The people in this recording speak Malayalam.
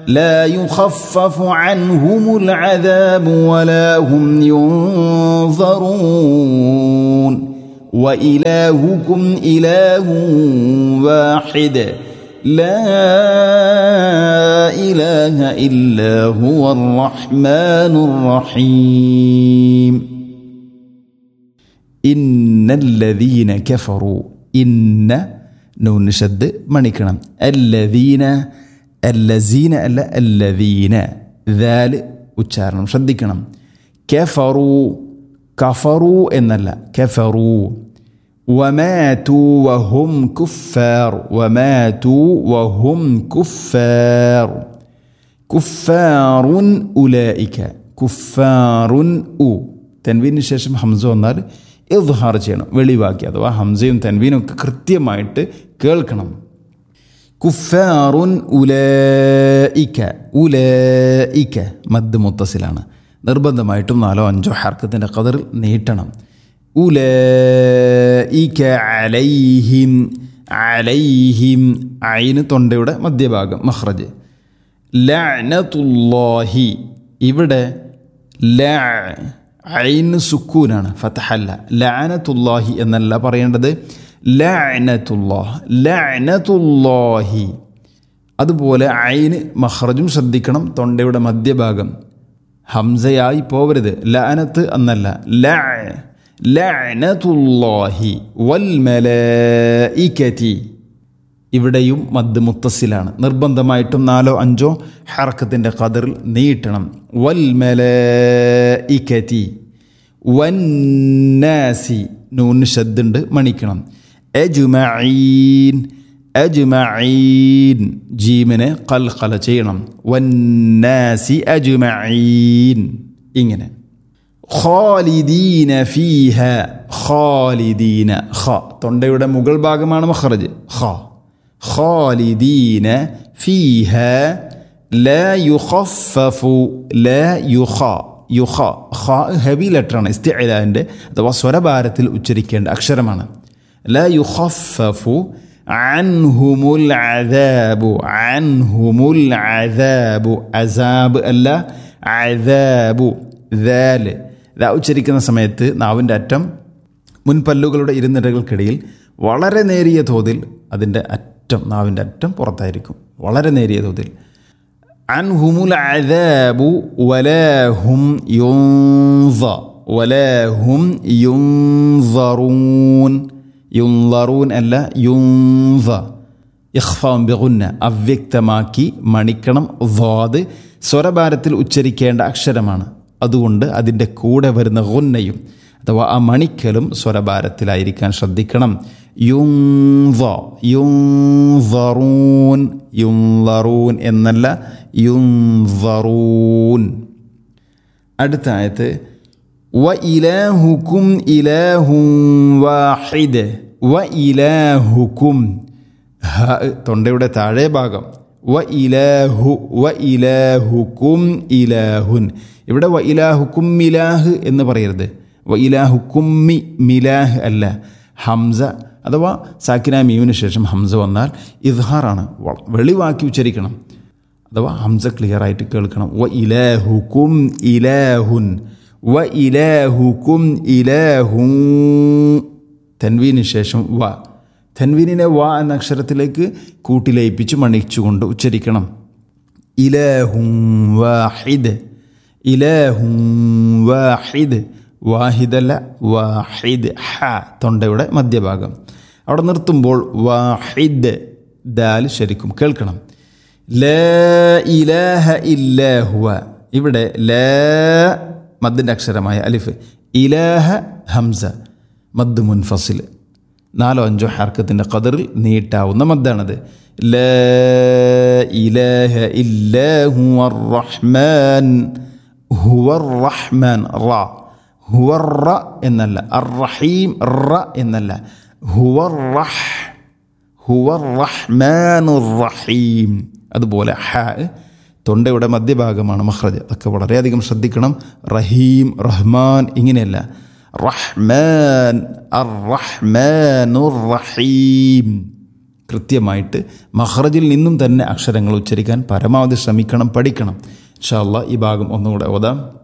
لا يخفف عنهم العذاب ولا هم ينظرون وإلهكم إله واحد لا إله إلا هو الرحمن الرحيم إن الذين كفروا إن نون شد മണിക്കണം الذين الذين അല്ല الذين ذال ഉച്ചാരണം ശ്രദ്ധിക്കണം കഫറു കഫറു എന്നല്ല കഫറു وماتوا وهم كفار وماتوا وهم كفار كفار أولئك كفار أو തൻവീന് ശേഷം ഹംസ വന്നാൽ ഇദ്ഹാർ ചെയ്യണം വെളിവാക്കി അഥവാ ഹംസയും തൻവീനും ഒക്കെ കൃത്യമായിട്ട് കേൾക്കണം കുഫാറുൻ ഉലയിക്ക ഉലയിക്ക മദ് മുത്തസിലാണ് നിർബന്ധമായിട്ടും നാലോ അഞ്ചോ ഹർക്കത്തിൻ്റെ കതറിൽ നീട്ടണം ഉലയിക്ക അലൈഹിം അലൈഹിം അയിന് തൊണ്ടയുടെ മധ്യഭാഗം മഹ്റജ് ലഅനത്തുല്ലാഹി ഇവിടെ ല ഐന് സുക്കൂനാണ് ഫതഹല്ല ലഅനത്തുല്ലാഹി എന്നല്ല പറയേണ്ടത് ലഅനത്തുല്ലാഹ് ലഅനത്തുല്ലാഹി അതുപോലെ ഐന് മഹ്റജും ശ്രദ്ധിക്കണം തൊണ്ടയുടെ മധ്യഭാഗം ഹംസയായി പോവരുത് ലഅനത്ത് എന്നല്ല ല ലഅനത്തുല്ലാഹി വൽ മലായികതി ഇവിടെയും മദ് മുത്തസിലാണ് നിർബന്ധമായിട്ടും നാലോ അഞ്ചോ ഹറക്കത്തിൻ്റെ കതിറിൽ നീട്ടണം വൽ മലഇകതി വന്നാസി നൂന് ശദ്ദുണ്ട് മണിക്കണം എജുമീൻ അജ്മഈൻ ജീമിനെ കൽഖല ചെയ്യണം വന്നാസി അജ്മഈൻ ഇങ്ങനെ ഖാലിദീന ഫീഹ ഖാലിദീന ഖ തൊണ്ടയുടെ മുകൾ ഭാഗമാണ് മഖറജ് ഖ ഖാലിദീന ഫീഹ لا يخفف لا يخ യുഖ ഖ ഹെവി ലെറ്ററാണ് ഇസ്തിഅലാൻ്റെ അഥവാ സ്വരഭാരത്തിൽ ഉച്ചരിക്കേണ്ട അക്ഷരമാണ് لا يخفف عنهم العذاب عنهم العذاب عذاب അല്ല عذاب ذال ذا ഉച്ചരിക്കുന്ന സമയത്ത് നാവിൻ്റെ അറ്റം മുൻപല്ലുകളുടെ ഇരുനിരകൾക്കിടയിൽ വളരെ നേരിയ തോതിൽ അതിൻ്റെ അറ്റം നാവിൻ്റെ അറ്റം പുറത്തായിരിക്കും വളരെ നേരിയ തോതിൽ عنهم العذاب ولا هم ينظر ولا هم ينظرون യുൻലറൂൻ അല്ല യുൻവ ഇഖ്ഫാം ബിഗുന്ന അവ്യക്തമാക്കി മണിക്കണം വാദ് സ്വരഭാരത്തിൽ ഉച്ചരിക്കേണ്ട അക്ഷരമാണ് അതുകൊണ്ട് അതിൻ്റെ കൂടെ വരുന്ന ഗുന്നയും അഥവാ ആ മണിക്കലും സ്വരഭാരത്തിലായിരിക്കാൻ ശ്രദ്ധിക്കണം യുൻവ യുൻവറൂൻ യുൻലറൂൻ എന്നല്ല യുൻവറൂൻ അടുത്ത ആയത്ത് وإلهكم إله واحد وإلهكم തൊണ്ടയുടെ താഴെ ഭാഗം വ ഇലാഹു വ ഇലാഹുക്കും ഇലാഹുൻ ഇവിടെ വ ഇലാഹുക്കും മിലാഹ് എന്ന് പറയരുത് വ ഇലാഹുക്കുമ്മി മിലാഹ് അല്ല ഹംസ അഥവാ സാക്കിന മീവിന് ശേഷം ഹംസ വന്നാൽ ഇദ്ഹാറാണ് വെളിവാക്കി ഉച്ചരിക്കണം അഥവാ ഹംസ ക്ലിയർ ആയിട്ട് കേൾക്കണം വ ഇലാഹുക്കും ഇലാഹുൻ വ ഇലാഹുക്കും ഇലാഹു തൻവീന് ശേഷം വ തൻവീനിനെ വ എന്ന അക്ഷരത്തിലേക്ക് കൂട്ടിലയിപ്പിച്ച് മണിച്ചുകൊണ്ട് ഉച്ചരിക്കണം ഇലാഹും വാഹിദ് ഇലാഹും വാഹിദ് വാഹിദല്ല വാഹിദ് ഹ തൊണ്ടയുടെ മധ്യഭാഗം അവിടെ നിർത്തുമ്പോൾ വാഹിദ് ദാൽ ശരിക്കും കേൾക്കണം ല ഇലാഹ ഇല്ലാഹുവ ഇവിടെ ല മദ്ദിൻ്റെ അക്ഷരമായ അലിഫ് ഇലാഹ ഹംസ മദ് മുൻഫസിൽ നാലോ അഞ്ചോ ഹർക്കത്തിൻ്റെ കതറിൽ നീട്ടാവുന്ന മദ്ദാണത് ല ഇലാഹ ഇല്ലാഹു റഹ്മാൻ ഹുവർ റഹ്മാൻ റ ഹുവർ റ എന്നല്ല അർ റഹീം റ എന്നല്ല ഹുവർ റഹ് ഹുവർ റഹ്മാനുർ റഹീം അതുപോലെ ഹ തൊണ്ടയുടെ മധ്യഭാഗമാണ് മഹ്റജ് അതൊക്കെ വളരെയധികം ശ്രദ്ധിക്കണം റഹീം റഹ്മാൻ ഇങ്ങനെയല്ല റഹ്മാൻ അർ റഹ്മാനുർ റഹീം കൃത്യമായിട്ട് മഹ്റജിൽ നിന്നും തന്നെ അക്ഷരങ്ങൾ ഉച്ചരിക്കാൻ പരമാവധി ശ്രമിക്കണം പഠിക്കണം ഇൻഷാ അള്ളാഹ് ഈ ഭാഗം ഒന്നുകൂടെ ഓതാം